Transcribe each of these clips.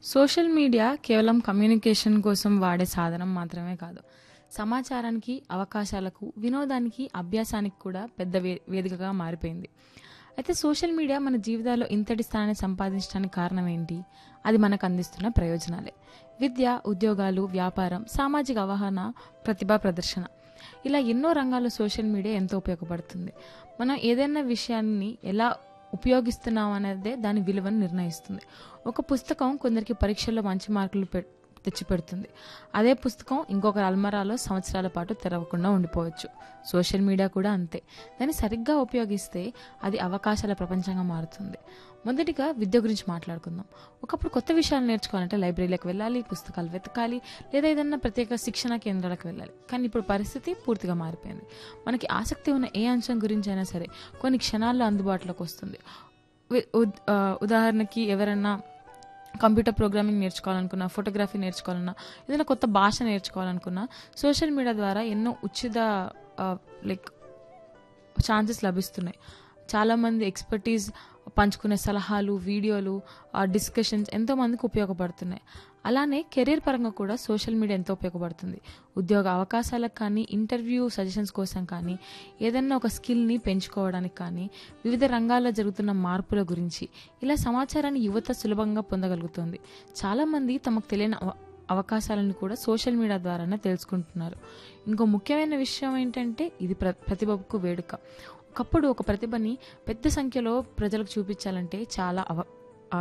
social media కేవలం communication కోసం వాడే సాధనం మాత్రమే కాదు సమాచారానికి అవకాశాలకు వినోదానికి అభ్యాసానికి కూడా పెద్ద వే వేదికగా మారిపోయింది అయితే సోషల్ మీడియా మన జీవితాల్లో ఇంతటి స్థానాన్ని సంపాదించడానికి కారణం ఏంటి అది మనకు అందిస్తున్న ప్రయోజనాలే విద్య ఉద్యోగాలు వ్యాపారం సామాజిక అవగాహన ప్రతిభా ప్రదర్శన ఇలా ఎన్నో రంగాల్లో సోషల్ మీడియా ఎంతో ఉపయోగపడుతుంది మనం ఏదైనా విషయాన్ని ఎలా ఉపయోగిస్తున్నాం అనేదే దాని విలువను నిర్ణయిస్తుంది ఒక పుస్తకం కొందరికి పరీక్షల్లో మంచి మార్కులు పె తెచ్చిపెడుతుంది అదే పుస్తకం ఇంకొకరి అల్మరాలో సంవత్సరాల పాటు తెరవకుండా ఉండిపోవచ్చు సోషల్ మీడియా కూడా అంతే దాన్ని సరిగ్గా ఉపయోగిస్తే అది అవకాశాల ప్రపంచంగా మారుతుంది మొదటిగా విద్య గురించి మాట్లాడుకుందాం ఒకప్పుడు కొత్త విషయాలు నేర్చుకోవాలంటే లైబ్రరీలకు వెళ్ళాలి పుస్తకాలు వెతకాలి లేదా ఏదైనా ప్రత్యేక శిక్షణ కేంద్రాలకు వెళ్ళాలి కానీ ఇప్పుడు పరిస్థితి పూర్తిగా మారిపోయింది మనకి ఆసక్తి ఉన్న ఏ అంశం గురించి అయినా సరే కొన్ని క్షణాల్లో అందుబాటులోకి వస్తుంది వి- ఉద్- ఆ, ఉదాహరణకి ఎవరైనా కంప్యూటర్ ప్రోగ్రామింగ్ నేర్చుకోవాలనుకున్నా ఫోటోగ్రఫీ నేర్చుకోవాలన్నా ఏదైనా కొత్త భాష నేర్చుకోవాలనుకున్నా సోషల్ మీడియా ద్వారా ఎన్నో ఉచిత లైక్ ఛాన్సెస్ లభిస్తున్నాయి చాలామంది ఎక్స్పర్టీస్ పంచుకునే సలహాలు వీడియోలు డిస్కషన్స్ ఎంతో మందికి ఉపయోగపడుతున్నాయి అలానే కెరీర్ పరంగా కూడా సోషల్ మీడియా ఎంతో ఉపయోగపడుతుంది ఉద్యోగ అవకాశాలకు కానీ ఇంటర్వ్యూ సజెషన్స్ కోసం కానీ ఏదన్నా ఒక స్కిల్ని పెంచుకోవడానికి కానీ వివిధ రంగాల్లో జరుగుతున్న మార్పుల గురించి ఇలా సమాచారాన్ని యువత సులభంగా పొందగలుగుతుంది చాలామంది తమకు తెలియని అవ- అవకాశాలను కూడా సోషల్ మీడియా ద్వారానే తెలుసుకుంటున్నారు ఇంకో ముఖ్యమైన విషయం ఏంటంటే ఇది ప్ర ప్రతిభకు వేడుక ఒకప్పుడు ఒక ప్రతిభని పెద్ద సంఖ్యలో ప్రజలకు చూపించాలంటే చాలా అవ ఆ,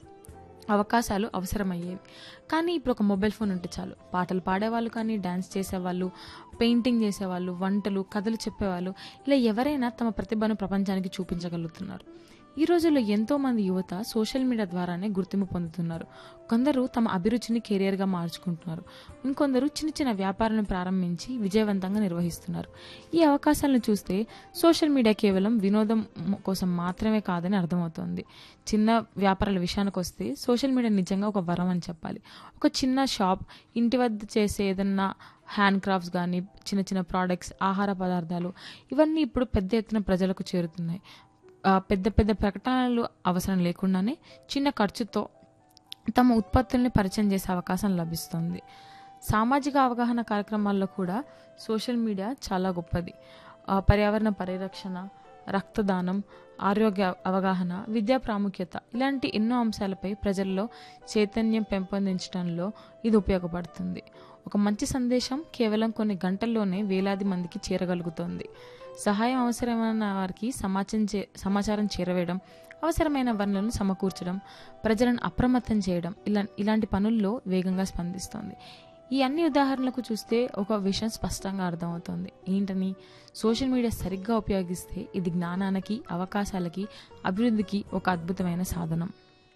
అవకాశాలు అవసరమయ్యేవి కానీ ఇప్పుడు ఒక మొబైల్ ఫోన్ ఉంటే చాలు పాటలు పాడేవాళ్ళు కానీ డ్యాన్స్ చేసేవాళ్ళు పెయింటింగ్ చేసేవాళ్ళు వంటలు కథలు చెప్పేవాళ్ళు ఇలా ఎవరైనా తమ ప్రతిభను ప్రపంచానికి చూపించగలుగుతున్నారు ఈ రోజుల్లో ఎంతో మంది యువత సోషల్ మీడియా ద్వారానే గుర్తింపు పొందుతున్నారు కొందరు తమ అభిరుచిని కెరియర్గా మార్చుకుంటున్నారు ఇంకొందరు చిన్న చిన్న వ్యాపారాలను ప్రారంభించి విజయవంతంగా నిర్వహిస్తున్నారు ఈ అవకాశాలను చూస్తే సోషల్ మీడియా కేవలం వినోదం మ- కోసం మాత్రమే కాదని అర్థమవుతోంది చిన్న వ్యాపారాల విషయానికి వస్తే సోషల్ మీడియా నిజంగా ఒక వరం అని చెప్పాలి ఒక చిన్న షాప్ ఇంటి వద్ద చేసే ఏదన్నా హ్యాండ్ క్రాఫ్ట్స్ కానీ చిన్న చిన్న ప్రోడక్ట్స్ ఆహార పదార్థాలు ఇవన్నీ ఇప్పుడు పెద్ద ఎత్తున ప్రజలకు చేరుతున్నాయి ఆ, పెద్ద పెద్ద ప్రకటనలు అవసరం లేకుండానే చిన్న ఖర్చుతో తమ ఉత్పత్తుల్ని పరిచయం చేసే అవకాశం లభిస్తుంది సామాజిక అవగాహన కార్యక్రమాల్లో కూడా సోషల్ మీడియా చాలా గొప్పది ఆ, పర్యావరణ పరిరక్షణ రక్తదానం ఆరోగ్య అవగాహన విద్యా ప్రాముఖ్యత ఇలాంటి ఎన్నో అంశాలపై ప్రజల్లో చైతన్యం పెంపొందించడంలో ఇది ఉపయోగపడుతుంది ఒక మంచి సందేశం కేవలం కొన్ని గంటల్లోనే వేలాది మందికి చేరగలుగుతుంది సహాయం అవసరమైన వారికి సమాచారం చే సమాచారం చేరవేయడం అవసరమైన వనరులను సమకూర్చడం ప్రజలను అప్రమత్తం చేయడం ఇలా ఇలాంటి పనుల్లో వేగంగా స్పందిస్తోంది ఈ అన్ని ఉదాహరణలకు చూస్తే ఒక విషయం స్పష్టంగా అర్థమవుతోంది ఏంటని సోషల్ మీడియా సరిగ్గా ఉపయోగిస్తే ఇది జ్ఞానానికి అవకాశాలకి అభివృద్ధికి ఒక అద్భుతమైన సాధనం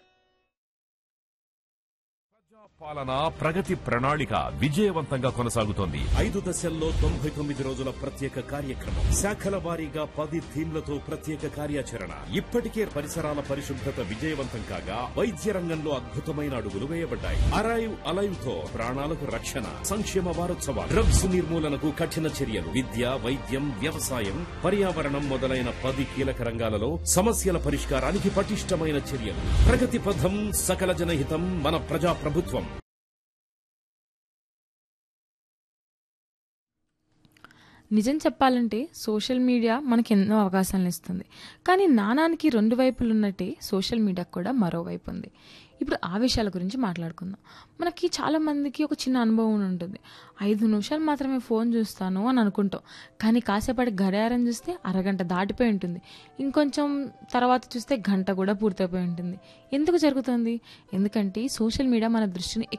పాలన ప్రగతి ప్రణాళిక విజయవంతంగా కొనసాగుతోంది ఐదు దశల్లో తొంభై తొమ్మిది రోజుల ప్రత్యేక కార్యక్రమం శాఖల వారీగా పది థీమ్లతో ప్రత్యేక కార్యాచరణ ఇప్పటికే పరిసరాల పరిశుభ్రత విజయవంతం కాగా వైద్య రంగంలో అద్భుతమైన అడుగులు వేయబడ్డాయి అరైవ్ అలైవ్ తో ప్రాణాలకు రక్షణ సంక్షేమ వారోత్సవాలు డ్రగ్స్ నిర్మూలనకు కఠిన చర్యలు విద్య వైద్యం వ్యవసాయం పర్యావరణం మొదలైన పది కీలక రంగాలలో సమస్యల పరిష్కారానికి పటిష్టమైన చర్యలు ప్రగతి పథం సకల జనహితం మన ప్రజా ప్రభుత్వం నిజం చెప్పాలంటే సోషల్ మీడియా మనకి ఎన్నో అవకాశాలను ఇస్తుంది కానీ నాణానికి రెండు వైపులు ఉన్నట్టే సోషల్ మీడియాకు కూడా మరో వైపు ఉంది ఇప్పుడు ఆ విషయాల గురించి మాట్లాడుకుందాం మనకి చాలా మందికి ఒక చిన్న అనుభవం ఉంటుంది ఐదు నిమిషాలు మాత్రమే ఫోన్ చూస్తాను అని అనుకుంటాం కానీ కాసేపటి గడియారం చూస్తే అరగంట దాటిపోయి ఉంటుంది ఇంకొంచెం తర్వాత చూస్తే గంట కూడా పూర్తయిపోయి ఉంటుంది ఎందుకు జరుగుతుంది ఎందుకంటే సోషల్ మీడియా మన దృష్టిని